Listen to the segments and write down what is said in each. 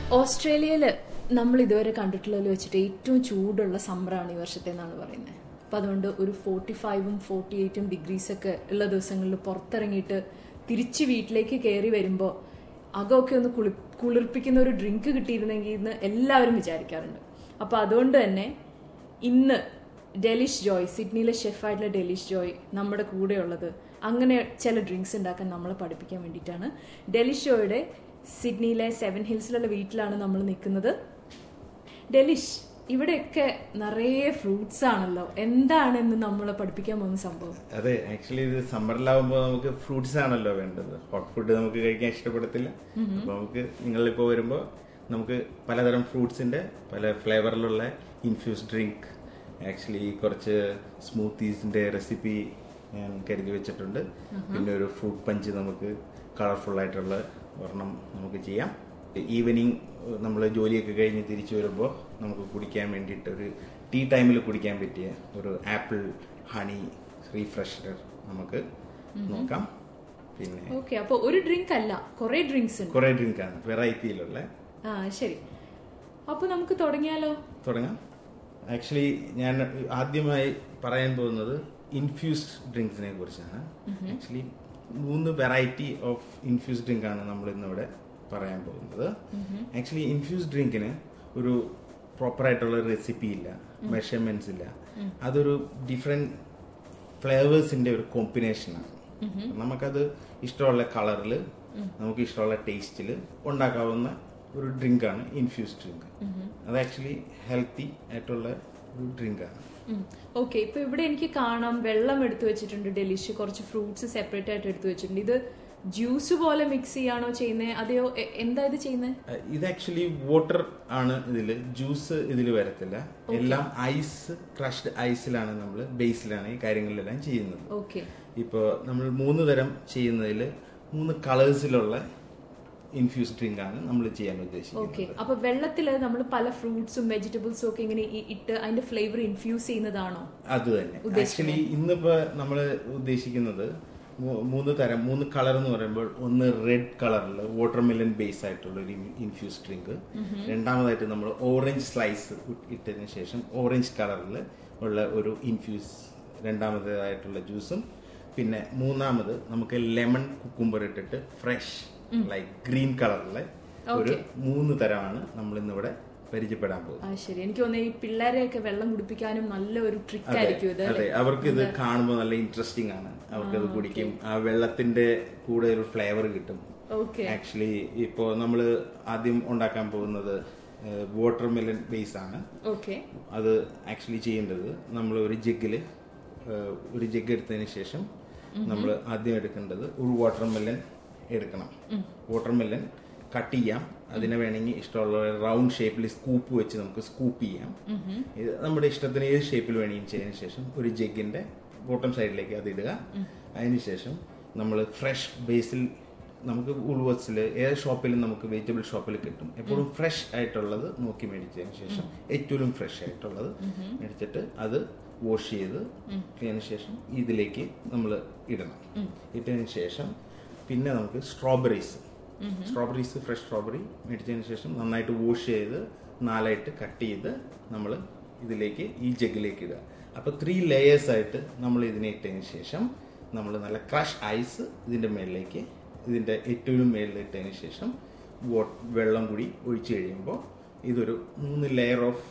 ഓസ്ട്രേലിയയിൽ നമ്മൾ ഇതുവരെ കണ്ടിട്ടുള്ളതിൽ വെച്ചിട്ട് ഏറ്റവും ചൂടുള്ള സമ്മറാണ് ഈ വർഷത്തെ എന്നാണ് പറയുന്നത് അപ്പം അതുകൊണ്ട് ഒരു ഫോർട്ടി ഫൈവും ഫോർട്ടി എയ്റ്റും ഡിഗ്രീസ് ഒക്കെ ഉള്ള ദിവസങ്ങളിൽ പുറത്തിറങ്ങിയിട്ട് തിരിച്ച് വീട്ടിലേക്ക് കയറി വരുമ്പോൾ അകമൊക്കെ ഒന്ന് കുളി കുളിർപ്പിക്കുന്ന ഒരു ഡ്രിങ്ക് കിട്ടിയിരുന്നെങ്കിൽ എന്ന് എല്ലാവരും വിചാരിക്കാറുണ്ട് അപ്പം അതുകൊണ്ട് തന്നെ ഇന്ന് ഡെലിഷ് ജോയ് സിഡ്നിയിലെ ഷെഫായിട്ടുള്ള ഡെലിഷ് ജോയ് നമ്മുടെ കൂടെയുള്ളത് അങ്ങനെ ചില ഡ്രിങ്ക്സ് ഉണ്ടാക്കാൻ നമ്മളെ പഠിപ്പിക്കാൻ വേണ്ടിയിട്ടാണ് ഡെലിഷ് ജോയുടെ സിഡ്നിയിലെ സെവൻ ഹിൽസിലുള്ള വീട്ടിലാണ് നമ്മൾ നിൽക്കുന്നത് ഡെലിഷ് ഇവിടെയൊക്കെ നിറയെ ഫ്രൂട്ട്സ് ആണല്ലോ എന്താണെന്ന് നമ്മളെ പഠിപ്പിക്കാൻ പോകുന്ന സംഭവം അതെ ആക്ച്വലി ഇത് സമ്മറിലാവുമ്പോൾ നമുക്ക് ഫ്രൂട്ട്സ് ആണല്ലോ വേണ്ടത് ഹോട്ട് ഫുഡ് നമുക്ക് കഴിക്കാൻ ഇഷ്ടപ്പെടത്തില്ല അപ്പൊ നമുക്ക് നിങ്ങളിപ്പോ വരുമ്പോ നമുക്ക് പലതരം ഫ്രൂട്ട്സിന്റെ പല ഫ്ലേവറിലുള്ള ഇൻഫ്യൂസ് ഡ്രിങ്ക് ആക്ച്വലി കുറച്ച് സ്മൂത്തീസിന്റെ റെസിപ്പി ഞാൻ കരുതി വെച്ചിട്ടുണ്ട് പിന്നെ ഒരു ഫ്രൂട്ട് പഞ്ച് നമുക്ക് കളർഫുൾ ആയിട്ടുള്ള ഒരെണ്ണം നമുക്ക് ചെയ്യാം ഈവനിങ് നമ്മൾ ജോലിയൊക്കെ കഴിഞ്ഞ് തിരിച്ചു വരുമ്പോൾ നമുക്ക് കുടിക്കാൻ വേണ്ടിയിട്ട് ഒരു ടീ ടൈമിൽ കുടിക്കാൻ പറ്റിയ ഒരു ആപ്പിൾ ഹണി റീഫ്രഷർ നമുക്ക് നോക്കാം പിന്നെ ഓക്കെ അപ്പൊ ഒരു ഡ്രിങ്ക് അല്ല കുറെ ഡ്രിങ്ക്സ് ഉണ്ട് കുറെ ഡ്രിങ്കാണ് വെറൈറ്റിയിലുള്ള ആ ശരി അപ്പൊ നമുക്ക് തുടങ്ങിയാലോ തുടങ്ങാം ആക്ച്വലി ഞാൻ ആദ്യമായി പറയാൻ പോകുന്നത് ഇൻഫ്യൂസ്ഡ് ഡ്രിങ്ക്സിനെ കുറിച്ചാണ് ആക്ച്വലി മൂന്ന് വെറൈറ്റി ഓഫ് ഇൻഫ്യൂസ്ഡ് ഡ്രിങ്ക് ആണ് നമ്മൾ ഇന്നിവിടെ പറയാൻ പോകുന്നത് ആക്ച്വലി ഇൻഫ്യൂസ്ഡ് ഡ്രിങ്കിന് ഒരു പ്രോപ്പർ ആയിട്ടുള്ള റെസിപ്പി ഇല്ല മെഷർമെന്റ്സ് ഇല്ല അതൊരു ഡിഫറെന്റ് ഫ്ലേവേഴ്സിന്റെ ഒരു കോമ്പിനേഷനാണ് നമുക്കത് ഇഷ്ടമുള്ള കളറിൽ നമുക്ക് ഇഷ്ടമുള്ള ടേസ്റ്റിൽ ഉണ്ടാക്കാവുന്ന ഒരു ഡ്രിങ്കാണ് ഇൻഫ്യൂസ്ഡ് ഡ്രിങ്ക് അത് ആക്ച്വലി ഹെൽത്തി ആയിട്ടുള്ള ഒരു ഡ്രിങ്കാണ് ഓക്കെ ഇപ്പൊ ഇവിടെ എനിക്ക് കാണാം വെള്ളം എടുത്തു വെച്ചിട്ടുണ്ട് ഡെലിഷ് കുറച്ച് ഫ്രൂട്ട്സ് സെപ്പറേറ്റ് ആയിട്ട് എടുത്തു വെച്ചിട്ടുണ്ട് ഇത് ജ്യൂസ് പോലെ മിക്സ് ചെയ്യാണോ ചെയ്യുന്നത് അതെയോ എ- എന്താ ഇത് ചെയ്യുന്നത് ഇത് ആക്ച്വലി വാട്ടർ ആണ് ഇതിൽ ജ്യൂസ് ഇതിൽ വരത്തില്ല എല്ലാം ഐസ് ക്രഷ്ഡ് ഐസിലാണ് നമ്മൾ ബേസിലാണ് ഈ കാര്യങ്ങളിലെല്ലാം ചെയ്യുന്നത് ഓക്കെ ഇപ്പോൾ നമ്മൾ മൂന്ന് തരം ചെയ്യുന്നതിൽ മൂന്ന് കളേഴ്സിലുള്ള ഇൻഫ്യൂസ് ഡ്രിങ്ക് ആണ് നമ്മൾ ചെയ്യാൻ ഓക്കെ ഉദ്ദേശിക്കുന്നത് അപ്പൊ വെള്ളത്തില് നമ്മൾ പല ഫ്രൂട്ട്സും വെജിറ്റബിൾസും ഒക്കെ ഇങ്ങനെ ഈ ഇട്ട് അതിന്റെ ഫ്ലേവർ ഇൻഫ്യൂസ് ചെയ്യുന്നതാണോ അത് തന്നെ ആക്ച്വലി ഇന്നിപ്പോ നമ്മൾ ഉദ്ദേശിക്കുന്നത് മൂ- മൂന്ന് തരം മൂന്ന് കളർ എന്ന് പറയുമ്പോൾ ഒന്ന് റെഡ് കളറിൽ വാട്ടർമെലൻ ബേസ് ആയിട്ടുള്ള ഒരു ഇൻഫ്യൂസ് ഡ്രിങ്ക് രണ്ടാമതായിട്ട് നമ്മൾ ഓറഞ്ച് സ്ലൈസ് ഇട്ടതിന് ശേഷം ഓറഞ്ച് കളറിൽ ഉള്ള ഒരു ഇൻഫ്യൂസ് രണ്ടാമതായിട്ടുള്ള ജ്യൂസും പിന്നെ മൂന്നാമത് നമുക്ക് ലെമൺ കുക്കുംബർ ഇട്ടിട്ട് ഫ്രഷ് ലൈക്ക് ഗ്രീൻ കളറിലെ ഒരു മൂന്ന് തരമാണ് നമ്മൾ ഇന്നിവിടെ പരിചയപ്പെടാൻ പോകുന്നത് ആ ശരി എനിക്ക് തോന്നുന്നു ഈ പിള്ളേരെയൊക്കെ വെള്ളം കുടിപ്പിക്കാനും നല്ല ഒരു ട്രിക്ക് അതെ ആയിരിക്കും ഇത് അതെ അവർക്ക് ഇത് കാണുമ്പോൾ നല്ല ഇൻട്രസ്റ്റിംഗ് ആണ് അവർക്ക് അത് കുടിക്കും ആ വെള്ളത്തിന്റെ കൂടെ ഒരു ഫ്ലേവർ കിട്ടും ഓക്കെ ആക്ച്വലി ഇപ്പോ നമ്മൾ ആദ്യം ഉണ്ടാക്കാൻ പോകുന്നത് വാട്ടർ മെലൻ ബേസ് ആണ് ഓക്കെ അത് ആക്ച്വലി ചെയ്യേണ്ടത് നമ്മൾ ഒരു ജഗ്ഗില് ഒരു ജഗ് എടുത്തതിന് ശേഷം നമ്മൾ ആദ്യം എടുക്കേണ്ടത് ഒരു വാട്ടർ മെലൻ എടുക്കണം വാട്ടർ മെലൻ കട്ട് ചെയ്യാം അതിനെ വേണമെങ്കിൽ ഇഷ്ടമുള്ള റൗണ്ട് ഷേപ്പിൽ സ്കൂപ്പ് വെച്ച് നമുക്ക് സ്കൂപ്പ് ചെയ്യാം ഇത് നമ്മുടെ ഇഷ്ടത്തിന് ഏത് ഷേപ്പിൽ വേണമെങ്കിലും ചെയ്തതിന് ശേഷം ഒരു ജഗ്ഗിന്റെ ബോട്ടം സൈഡിലേക്ക് അത് ഇടുക അതിനുശേഷം നമ്മൾ ഫ്രഷ് ബേസിൽ നമുക്ക് ഉൾവസിൽ ഏത് ഷോപ്പിലും നമുക്ക് വെജിറ്റബിൾ ഷോപ്പിൽ കിട്ടും എപ്പോഴും ഫ്രഷ് ആയിട്ടുള്ളത് നോക്കി മേടിച്ചതിന് ശേഷം ഏറ്റവും ഫ്രഷ് ആയിട്ടുള്ളത് മേടിച്ചിട്ട് അത് വാഷ് ചെയ്ത് അതിന് ശേഷം ഇതിലേക്ക് നമ്മൾ ഇടണം ഇട്ടതിന് ശേഷം പിന്നെ നമുക്ക് സ്ട്രോബെറീസ് സ്ട്രോബെറീസ് ഫ്രഷ് സ്ട്രോബെറി മേടിച്ചതിന് ശേഷം നന്നായിട്ട് വാഷ് ചെയ്ത് നാലായിട്ട് കട്ട് ചെയ്ത് നമ്മൾ ഇതിലേക്ക് ഈ ജഗ്ഗിലേക്ക് ഇടുക അപ്പോൾ ത്രീ ലെയേഴ്സ് ആയിട്ട് നമ്മൾ ഇതിനെ ഇട്ടതിന് ശേഷം നമ്മൾ നല്ല ക്രഷ് ഐസ് ഇതിൻ്റെ മേളിലേക്ക് ഇതിൻ്റെ ഏറ്റവും മേളിൽ ഇട്ടതിന് ശേഷം വോ- വെള്ളം കൂടി ഒഴിച്ചു കഴിയുമ്പോൾ ഇതൊരു മൂന്ന് ലെയർ ഓഫ്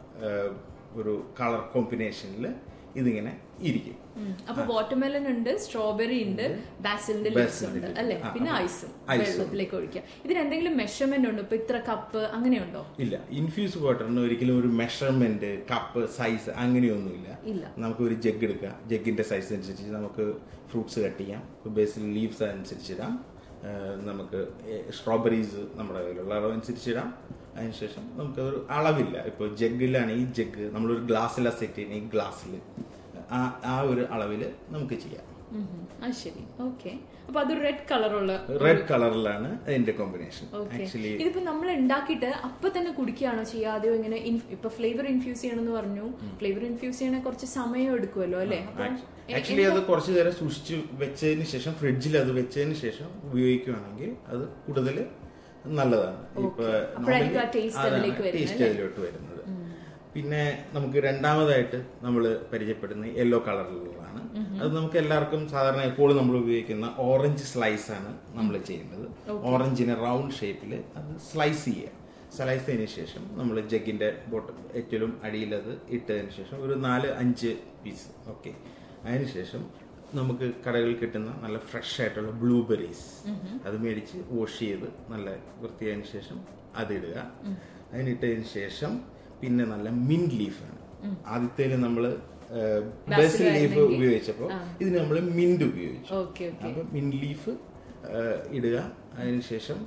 ഒരു കളർ കോമ്പിനേഷനിൽ ഇതിങ്ങനെ ഇരിക്കും അപ്പൊ വാട്ടർമെലൻ ഉണ്ട് സ്ട്രോബെറി ഉണ്ട് ബാസിലിന്റെ ലീവ്സ് ഉണ്ട് Basil അല്ലെ ആ, പിന്നെ ആ. ഐസും Ice. വെള്ളത്തിലേക്ക് ഒഴിക്കുക ഇതിന് എന്തെങ്കിലും മെഷർമെന്റ് ഉണ്ടോ ഇപ്പൊ ഇത്ര കപ്പ് അങ്ങനെയുണ്ടോ ഇല്ല ഇൻഫ്യൂസ് വാട്ടറിന് ഒരിക്കലും ഒരു മെഷർമെന്റ് കപ്പ് സൈസ് അങ്ങനെയൊന്നുമില്ല ഇല്ല. നമുക്ക് ഒരു ജഗ് എടുക്കാം ജഗ്ഗിന്റെ സൈസ് അനുസരിച്ച് നമുക്ക് ഫ്രൂട്ട്സ് കട്ട് ചെയ്യാം ബേസിൽ ലീവ്സ് അനുസരിച്ച് ഇടാം ആ, നമുക്ക് സ്ട്രോബെറീസ് നമ്മുടെ കയ്യിലുള്ള അളവ് അനുസരിച്ച് ഇടാം അതിനുശേഷം നമുക്ക് ഒരു അളവില്ല ഇപ്പോൾ ജഗ്ഗിലാണെങ്കിൽ ജഗ് നമ്മളൊരു ഗ്ലാസ്സിലാണ് സെറ്റ് ചെയ്യുന്ന ഈ ഗ്ലാസ്സിൽ ആ ആ ഒരു അളവിൽ നമുക്ക് ചെയ്യാം ഉം ഉം. ആ ശരി ഓക്കെ അപ്പൊ അതൊരു റെഡ് കളറുള്ള റെഡ് കളറിലാണ് അതിന്റെ കോമ്പിനേഷൻ ഓക്കെ ആക്ച്വലി ഇതിപ്പോ നമ്മൾ ഉണ്ടാക്കിയിട്ട് അപ്പൊ തന്നെ കുടിക്കുകയാണോ ചെയ്യുക ആദ്യം ഇങ്ങനെ ഇൻ- ഇപ്പൊ ഫ്ലേവർ ഇൻഫ്യൂസ് ചെയ്യണമെന്ന് പറഞ്ഞു ഫ്ലേവർ ഇൻഫ്യൂസ് ചെയ്യണ കുറച്ച് സമയം എടുക്കുമല്ലോ അല്ലെ അപ്പൊ എ- ആക്ച്വലി അത് കുറച്ചു നേരം സൂക്ഷിച്ച് വെച്ചതിന് ശേഷം ഫ്രിഡ്ജിൽ അത് വെച്ചതിന് ശേഷം ഉപയോഗിക്കുകയാണെങ്കിൽ അത് കൂടുതൽ നല്ലതാണ് ഇപ്പൊ അപ്പോഴായിരിക്കും ആ taste അതിലേക്ക് വരുന്നത് ടേസ്റ്റ് അതിലോട്ട് വരുന്നത് പിന്നെ നമുക്ക് രണ്ടാമതായിട്ട് നമ്മൾ പരിചയപ്പെടുന്ന യെല്ലോ കളറിലുള്ളതാണ് അത് നമുക്ക് എല്ലാവർക്കും സാധാരണ എപ്പോഴും നമ്മൾ ഉപയോഗിക്കുന്ന ഓറഞ്ച് സ്ലൈസ് ആണ് നമ്മൾ ചെയ്യുന്നത് ഓറഞ്ചിനെ റൗണ്ട് ഷേപ്പിൽ അത് സ്ലൈസ് ചെയ്യുക സ്ലൈസ് ചെയ്തതിന് ശേഷം നമ്മൾ ജഗ്ഗിന്റെ ബോട്ടം ഏറ്റവും അടിയിൽ അത് ഇട്ടതിന് ശേഷം ഒരു നാല് അഞ്ച് പീസ് ഓക്കെ അതിനുശേഷം നമുക്ക് കടകളിൽ കിട്ടുന്ന നല്ല ഫ്രഷ് ആയിട്ടുള്ള ബ്ലൂബെറീസ് അത് മേടിച്ച് വാഷ് ചെയ്ത് നല്ല വൃത്തിയായതിനു ശേഷം അതിടുക അതിനിട്ടതിന് ശേഷം പിന്നെ നല്ല മിൻ ലീഫാണ് ആദ്യത്തേല് നമ്മള് ബസ് ലീഫ് ഉപയോഗിച്ചപ്പോൾ ഇതിന് നമ്മൾ മിന്റ് ഉപയോഗിച്ചു ഓക്കെ അപ്പൊ മിൻ ലീഫ് ഇടുക അതിനുശേഷം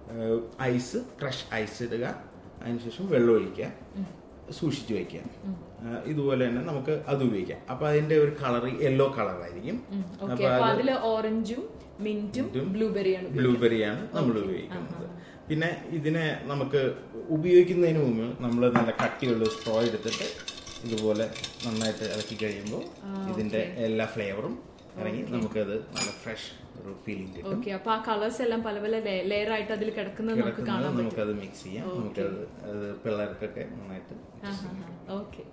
ഐസ് ക്രഷ് ഐസ് ഇടുക അതിനുശേഷം വെള്ളം ഒഴിക്കുക സൂക്ഷിച്ചു വയ്ക്കുക ആ, ഇതുപോലെ തന്നെ നമുക്ക് അത് ഉപയോഗിക്കാം അപ്പൊ അതിന്റെ ഒരു കളർ യെല്ലോ കളറായിരിക്കും ഓക്കെ അപ്പൊ അതില് ഓറഞ്ചും മിന്റും ബ്ലൂബെറിയാണ് ബ്ലൂബെറിയാണ് നമ്മൾ ഉപയോഗിക്കുന്നത് പിന്നെ ഇതിനെ നമുക്ക് ഉപയോഗിക്കുന്നതിന് മുമ്പ് നമ്മൾ നല്ല കട്ടിയുള്ള സ്ട്രോ എടുത്തിട്ട് ഇതുപോലെ നന്നായിട്ട് ഇളക്കി കഴിയുമ്പോൾ ഇതിന്റെ എല്ലാ ഫ്ലേവറും ഇറങ്ങി നമുക്കത് നല്ല ഫ്രഷ് ഒരു ഫീലിംഗ് കിട്ടും ഓക്കെ അപ്പൊ ആ കളേഴ്സ് എല്ലാം പല പല ലെയർ ആയിട്ട് അതിൽ കിടക്കുന്നത് നമുക്ക് കിടക്കുന്നത് കാണാൻ പറ്റും നമുക്കത് മിക്സ് ചെയ്യാം നമുക്കത് അത് പിള്ളേർക്കൊക്കെ നന്നായിട്ട് ഓക്കെ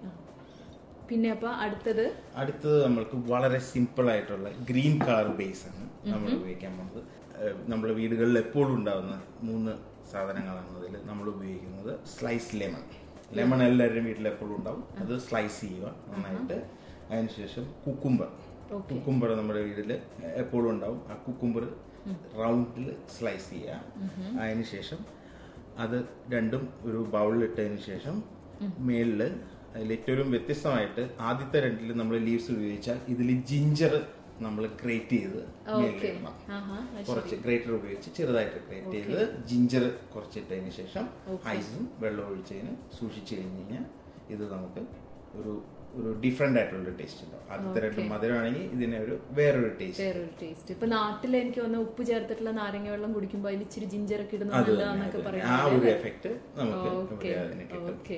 പിന്നെ അപ്പൊ അടുത്തത് അടുത്തത് നമ്മൾക്ക് വളരെ സിമ്പിൾ ആയിട്ടുള്ള ഗ്രീൻ കളർ ബേസ് ആണ് നമ്മൾ ഉപയോഗിക്കാൻ പോകുന്നത് ഏഹ് നമ്മുടെ വീടുകളിൽ എപ്പോഴും ഉണ്ടാവുന്ന മൂന്ന് സാധനങ്ങളാണ് അതിൽ നമ്മൾ ഉപയോഗിക്കുന്നത് സ്ലൈസ് ലെമൺ ലെമൺ എല്ലാവരുടെയും വീട്ടിൽ എപ്പോഴും ഉണ്ടാവും അത് സ്ലൈസ് ചെയ്യുക നന്നായിട്ട് അതിനുശേഷം കുക്കുംബർ കുക്കുംബർ നമ്മുടെ വീട്ടിൽ എപ്പോഴും ഉണ്ടാവും ആ കുക്കുംബർ റൗണ്ടിൽ സ്ലൈസ് ചെയ്യുക അതിനുശേഷം അത് രണ്ടും ഒരു ബൗളിൽ ഇട്ടതിന് ശേഷം മേളില് അതിൽ ഏറ്റവും വ്യത്യസ്തമായിട്ട് ആദ്യത്തെ രണ്ടിൽ നമ്മൾ ലീവ്സ് ഉപയോഗിച്ചാൽ ഇതിൽ ജിഞ്ചർ നമ്മൾ ഗ്രേറ്റ് ചെയ്ത് മേളിലിടണം ആഹാ കുറച്ച് ഗ്രേറ്റർ ഉപയോഗിച്ച് ചെറുതായിട്ട് ഗ്രേറ്റ് ചെയ്ത് ജിഞ്ചർ കുറച്ചിട്ടതിന് ശേഷം ഐസും വെള്ളം ഒഴിച്ചതിന് സൂക്ഷിച്ചു കഴിഞ്ഞ് കഴിഞ്ഞാൽ ഇത് നമുക്ക് ഒരു ഒരു ഡിഫറെന്റ് ആയിട്ടുള്ള ടേസ്റ്റ് ഉണ്ടാവും ആദ്യത്തെ രണ്ട് മധുരമാണെങ്കിൽ ഇതിനെ ഒരു വേറൊരു ടേസ്റ്റ് വേറൊരു ടേസ്റ്റ് ഇപ്പൊ നാട്ടിൽ എനിക്ക് തോന്നുന്നു ഉപ്പ് ചേർത്തിട്ടുള്ള നാരങ്ങ വെള്ളം കുടിക്കുമ്പോ അതിൽ ഇച്ചിരി ജിഞ്ചർ ഒക്കെ ഇടുന്നത് അത് തന്നെ, നല്ലതാന്നൊക്കെ അത് തന്നെ. പറയുന്നത് ആ ഒരു എഫക്ട് നമുക്ക് ഓക്കെ ഇവിടെ അതിന് കിട്ടും ഓക്കെ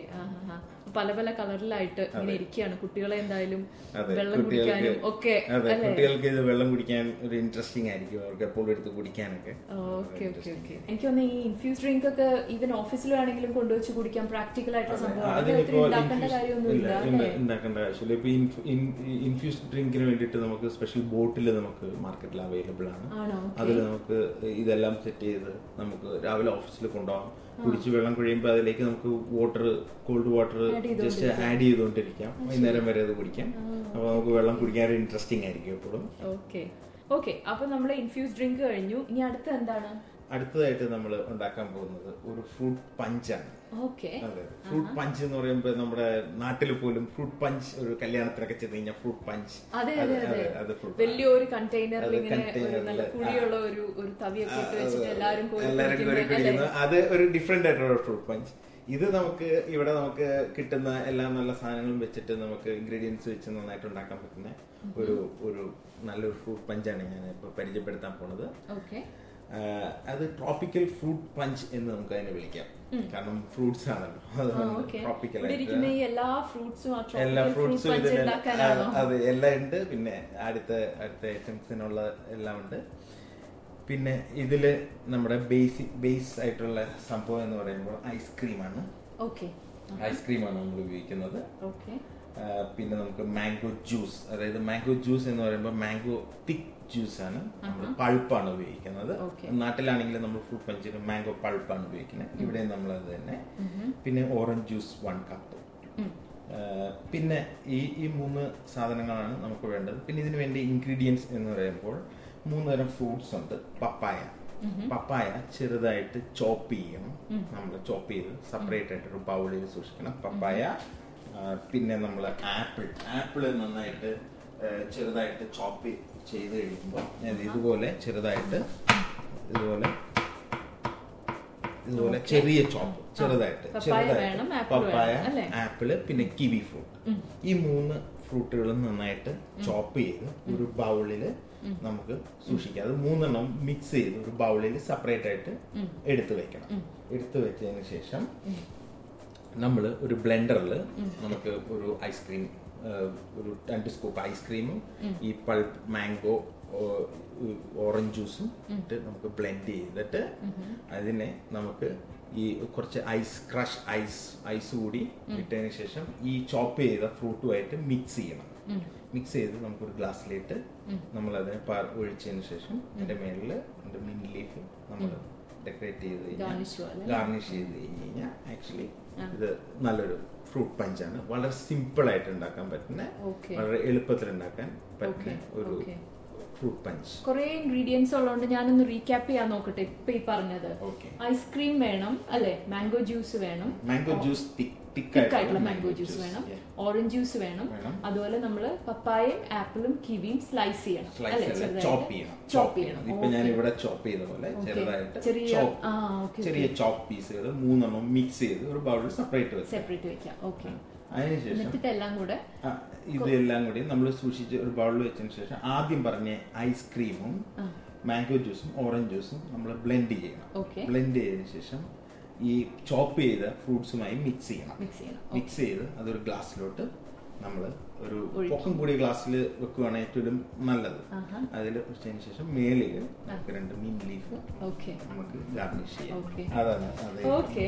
പല പല കളറിലായിട്ട് ഇങ്ങനെ ഇരിക്കുകയാണ് കുട്ടികളെ എന്തായാലും അതെ വെള്ളം കുട്ടികൾക്ക് കുടിക്കാനും ഒക്കെ അതെ കുട്ടികൾക്ക് ഇത് വെള്ളം കുടിക്കാൻ ഒരു ഇൻട്രസ്റ്റിംഗ് ആയിരിക്കും അവർക്ക് എപ്പോഴും എടുത്ത് കുടിക്കാനൊക്കെ ഓക്കെ ഓക്കെ ഓക്കെ എനിക്ക് തോന്നുന്നു ഈ ഇൻഫ്യൂസ് ഡ്രിങ്ക് ഒക്കെ ഈവൻ ഓഫീസിലാണെങ്കിലും കൊണ്ടുവച്ച് കുടിക്കാൻ പ്രാക്ടിക്കൽ ആയിട്ടുള്ള സംഭവമാണ് ഇത് ഒത്തിരി അതിനിപ്പോ ഉണ്ടാക്കേണ്ട കാര്യമൊന്നുമില്ല ഇല്ല ഉണ്ടാക്കേണ്ട ആവശ്യമില്ല ഇപ്പൊ ഇൻഫ്യൂസ് ഡ്രിങ്കിന് വേണ്ടിയിട്ട് നമുക്ക് സ്പെഷ്യൽ ബോട്ടിൽ നമുക്ക് മാർക്കറ്റിൽ അവൈലബിൾ ആണ് ആണോ അതിൽ നമുക്ക് ഇതെല്ലാം സെറ്റ് ചെയ്ത് നമുക്ക് രാവിലെ ഓഫീസിൽ കൊണ്ടുപോകാം കുടിച്ച് വെള്ളം കഴിയുമ്പോൾ അതിലേക്ക് നമുക്ക് water cold water just add ചെയ്തുകൊണ്ടിരിക്കാം വൈകുന്നേരം വരെ അത് കുടിക്കാം അപ്പൊ നമുക്ക് വെള്ളം കുടിക്കാൻ ഒരു ഇൻട്രസ്റ്റിംഗ് ആയിരിക്കും എപ്പോഴും ഓക്കെ ഓക്കെ അപ്പൊ നമ്മള് ഇൻഫ്യൂസ് ഡ്രിങ്ക് കഴിഞ്ഞു ഇനി അടുത്ത എന്താണ് അടുത്തതായിട്ട് നമ്മൾ ഉണ്ടാക്കാൻ പോകുന്നത് ഒരു ഫ്രൂട്ട് പഞ്ചാണ് ഓക്കെ അതെ ഫ്രൂട്ട് പഞ്ച് എന്ന് പറയുമ്പോൾ നമ്മുടെ നാട്ടിൽ പോലും ഫ്രൂട്ട് പഞ്ച് ഒരു കല്യാണത്തിനൊക്കെ ചെന്ന് കഴിഞ്ഞാൽ ഫ്രൂട്ട് പഞ്ച് അതെ അതെ അതെ അത് fruit വലിയൊരു കണ്ടെയ്നറിൽ അത് ഇങ്ങനെ ഒരു container നല്ല ല്, കുഴിയുള്ള ഒരു ഒരു തവിയൊക്കെ ഇട്ട് വെച്ചിട്ട് എല്ലാരും കോരി എല്ലാവരും കോരി കുടിക്കുന്നത് അല്ലേ? കുടിക്കുന്നത് അത് ഒരു ഡിഫറെന്റ് ആയിട്ടുള്ള ഫ്രൂട്ട് പഞ്ച് ഇത് നമുക്ക് ഇവിടെ നമുക്ക് കിട്ടുന്ന എല്ലാ നല്ല സാധനങ്ങളും വെച്ചിട്ട് നമുക്ക് ഇൻഗ്രീഡിയൻസ് വെച്ച് നന്നായിട്ട് ഉണ്ടാക്കാൻ പറ്റുന്ന ഒരു ഒരു നല്ലൊരു ഫ്രൂട്ട് പഞ്ചാണ് ഞാൻ ഇപ്പൊ പരിചയപ്പെടുത്താൻ പോണത് ഓക്കെ ആഹ് അത് ട്രോപ്പിക്കൽ ഫ്രൂട്ട് പഞ്ച് എന്ന് നമുക്ക് അതിനെ വിളിക്കാം കാരണം ഫ്രൂട്ട്സ് ആണല്ലോ അതുകൊണ്ട് ഓക്കെ ട്രോപ്പിക്കൽ ഇവിടെ ഇരിക്കുന്ന ഈ എല്ലാ ഫ്രൂട്ട്സും ആ എല്ലാ tropical fruit ഫ്രൂട്ട്സും punch ഇതിന് ഉണ്ടാക്കാനാണോ അതെ എല്ലാം ഉണ്ട് പിന്നെ അടുത്ത അടുത്ത ഐറ്റംസിനുള്ള എല്ലാം ഉണ്ട് പിന്നെ ഇതില് നമ്മുടെ ബേസിക് ബേസ് ആയിട്ടുള്ള സംഭവം എന്ന് പറയുമ്പോൾ ഐസ്ക്രീമാണ് ഓക്കെ ഐസ്ക്രീമാണ് നമ്മൾ ഉപയോഗിക്കുന്നത് ഓക്കെ ആ, പിന്നെ നമുക്ക് മാംഗോ ജ്യൂസ് അതായത് മാംഗോ ജ്യൂസ് എന്ന് പറയുമ്പോൾ മാംഗോ തിക് ജ്യൂസ് ആണ് നമ്മൾ പൾപ്പാണ് ഉപയോഗിക്കുന്നത് Okay. നാട്ടിലാണെങ്കിൽ നമ്മൾ ഫ്രൂട്ട് പഞ്ചിന് മാംഗോ പൾപ്പാണ് ഉപയോഗിക്കുന്നത് ഇവിടെ നമ്മൾ അത് തന്നെ പിന്നെ ഓറഞ്ച് ജ്യൂസ് വൺ കപ്പ് പിന്നെ ഈ ഈ മൂന്ന് സാധനങ്ങളാണ് നമുക്ക് വേണ്ടത് പിന്നെ ഇതിന് വേണ്ടി ഇൻഗ്രീഡിയൻസ് എന്ന് പറയുമ്പോൾ മൂന്ന് തരം ഫ്രൂട്ട്സ് ഉണ്ട് പപ്പായ പപ്പായ ചെറുതായിട്ട് ചോപ്പ് ചെയ്യണം നമ്മൾ ചോപ്പ് ചെയ്ത് സെപ്പറേറ്റ് ആയിട്ട് ഒരു ബൗളിൽ സൂക്ഷിക്കണം പപ്പായ ആ, പിന്നെ നമ്മൾ ആപ്പിൾ ആപ്പിൾ നന്നായിട്ട് ആ, ചെറുതായിട്ട് ചോപ്പ് ചെയ്ത് കഴിയുമ്പോൾ ഞാൻ ഇതുപോലെ ചെറുതായിട്ട് ഇതുപോലെ ഇതുപോലെ ചെറിയ ചോപ്പ് ചെറുതായിട്ട് പപ്പായ വേണം, ആപ്പിൾ പപ്പായ വേണം, അല്ലേ? ആപ്പിള് പിന്നെ കിവി ഫ്രൂട്ട് ഈ മൂന്ന് ഫ്രൂട്ടുകളും നന്നായിട്ട് ചോപ്പ് ചെയ്ത് ഒരു ബൗളിൽ നമുക്ക് സൂക്ഷിക്കാം അത് മൂന്നെണ്ണം മിക്സ് ചെയ്ത് ഒരു ബൗളിൽ സെപ്പറേറ്റ് ആയിട്ട് എടുത്തു വെക്കണം എടുത്തു വെച്ചതിന് ശേഷം നമ്മൾ ഒരു ബ്ലെൻഡറിൽ നമുക്ക് ഒരു ഐസ്ക്രീം ഒരു രണ്ട് സ്കൂപ്പ് ഐസ്ക്രീമും ഈ പൾപ്പ് മാംഗോ ഓറഞ്ച് ജ്യൂസും ഇട്ട് നമുക്ക് ബ്ലെൻഡ് ചെയ്തിട്ട് അതിനെ നമുക്ക് ഈ കുറച്ച് ഐസ് ക്രഷ് ഐസ് ഐസ് കൂടി ഇട്ടതിന് ശേഷം ഈ ചോപ്പ് ചെയ്ത ഫ്രൂട്ടുമായിട്ട് മിക്സ് ചെയ്യണം മിക്സ് ചെയ്ത് നമുക്കൊരു ഗ്ലാസ്സിലിട്ട് നമ്മൾ അതിനെ ഒഴിച്ചതിന് ശേഷം അതിന്റെ മേളിൽ മിൻ ലീഫ് നമ്മൾ ഡെക്കറേറ്റ് ചെയ്ത് Garnish പോലെ. കഴിഞ്ഞാൽ ഗാർണിഷ് ചെയ്ത് കഴിഞ്ഞ് കഴിഞ്ഞാൽ ആക്ച്വലി ഇത് നല്ലൊരു ഫ്രൂട്ട് പഞ്ചാണ് വളരെ സിമ്പിൾ ആയിട്ട് ഉണ്ടാക്കാൻ പറ്റുന്ന Okay. വളരെ എളുപ്പത്തിൽ ഉണ്ടാക്കാൻ പറ്റുന്ന Okay, ഒരു okay. ഫ്രൂട്ട് പഞ്ച് കുറെ ഇൻഗ്രീഡിയൻസ് ഉള്ളതുകൊണ്ട് ഞാനൊന്ന് റീക്യാപ്പ് ചെയ്യാൻ നോക്കട്ടെ ഇപ്പൊ ഈ പറഞ്ഞത് Okay. ഐസ്ക്രീം വേണം അല്ലെ മാംഗോ ജ്യൂസ് വേണം മാംഗോ ജ്യൂസ് തിക്ക് ആയിട്ടുള്ള മാംഗോ ജ്യൂസ് വേണം ഓറഞ്ച് ജ്യൂസ് വേണം വേണം. അതുപോലെ നമ്മള് പപ്പായയും ആപ്പിളും കിവിയും സ്ലൈസ് ചെയ്യണം സ്ലൈസ് അല്ല ചോപ്പ് ചെയ്യണം ചോപ്പ് ചെയ്യണം ഇപ്പൊ ഞാൻ ഇവിടെ ചോപ്പ് ചെയ്ത പോലെ Okay. ചെറുതായിട്ട് ചെറിയ- chop. ആ, okay, ചെറിയ ചോപ്പ് പീസുകൾ മൂന്നെണ്ണം മിക്സ് ചെയ്ത് ഒരു ബൗളിൽ സെപ്പറേറ്റ് വെക്കാം സെപ്പറേറ്റ് വെക്കാം ഓക്കെ അതിനുശേഷം എന്നിട്ട് എല്ലാം കൂടെ ആ, ഇതെല്ലാം കൂടി നമ്മൾ സൂക്ഷിച്ച് ഒരു ബൗളിൽ വെച്ചതിന് ശേഷം ആദ്യം പറഞ്ഞ ഐസ്ക്രീമും മാംഗോ ജ്യൂസും ഓറഞ്ച് ജ്യൂസും നമ്മൾ ബ്ലെൻഡ് ചെയ്യണം Okay. ബ്ലെൻഡ് ചെയ്തതിന് ശേഷം ഈ ചോപ്പ് ചെയ്ത ഫ്രൂട്ട്സുമായി മിക്സ് ചെയ്യണം മിക്സ് ചെയ്യണം മിക്സ് ചെയ്ത് അതൊരു ഗ്ലാസ്സിലോട്ട് നമ്മൾ ഒരു ഒഴിക്കും. പൊക്കം കൂടിയ ഗ്ലാസ്സിൽ വെക്കുവാണെങ്കിൽ ഏറ്റവും നല്ലത് ആഹാ. അതിൽ വെച്ചതിന് ശേഷം മേളിൽ നമുക്ക് രണ്ട് മീൻ ലീഫ് ഓക്കെ നമുക്ക് ഗാർണിഷ് ചെയ്യാം Okay. അതാണ് അതെ okay